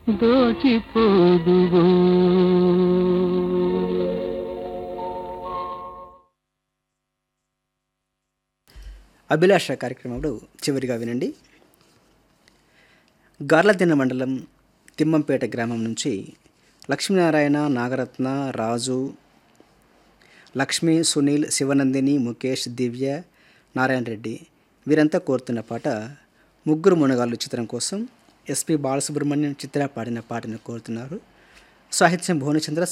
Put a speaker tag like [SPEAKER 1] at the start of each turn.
[SPEAKER 1] దోచిపోదువో
[SPEAKER 2] అభిలాష కార్యక్రమంలో చివరిగా వినండి గార్లదిన్న మండలం తిమ్మంపేట గ్రామం నుంచి లక్ష్మీనారాయణ నాగరత్న రాజు లక్ష్మి సునీల్ శివనందిని ముఖేష్ దివ్య నారాయణ రెడ్డి వీరంతా కోరుతున్న పాట ముగ్గురు మునగాళ్ళు చిత్రం కోసం ఎస్పి బాలసుబ్రహ్మణ్యం చిత్ర పాడిన పాటను కోరుతున్నారు సాహిత్యం భువనచంద్ర